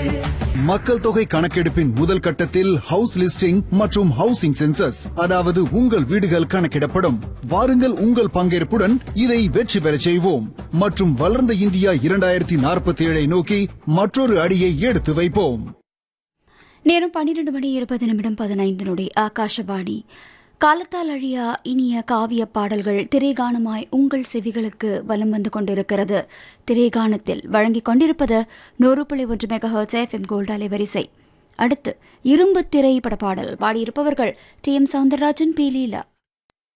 மக்கள் தொகை கணக்கெடுப்பின் முதல் கட்டத்தில் ஹவுஸ் லிஸ்டிங் மற்றும் ஹவுசிங் சென்சஸ் அதாவது உங்கள் வீடுகள் கணக்கிடப்படும் வாருங்கள் உங்கள் பங்கேற்புடன் இதை வெற்றி பெறச் செய்வோம் மற்றும் வளர்ந்த இந்தியா இரண்டாயிரத்தி நாற்பத்தி ஏழை நோக்கி மற்றொரு அடியை எடுத்து வைப்போம் நேரம் பன்னிரண்டு மணி இருபது நிமிடம் பதினைந்து நொடி ஆகாஷவாணி காலத்தால் அழியா இனிய காவிய பாடல்கள் திரைகானமாய் உங்கள் செவிகளுக்கு வலம் வந்து கொண்டிருக்கிறது திரைகானத்தில் வழங்கிக் கொண்டிருப்பது நூறு புள்ளி ஒன்று மெகா எஃப்எம் கோல்ட் அலைவரிசை அடுத்து இரும்பு திரைப்பட பாடல் பாடியிருப்பவர்கள் டி எம் சவுந்தரராஜன் பி லீலா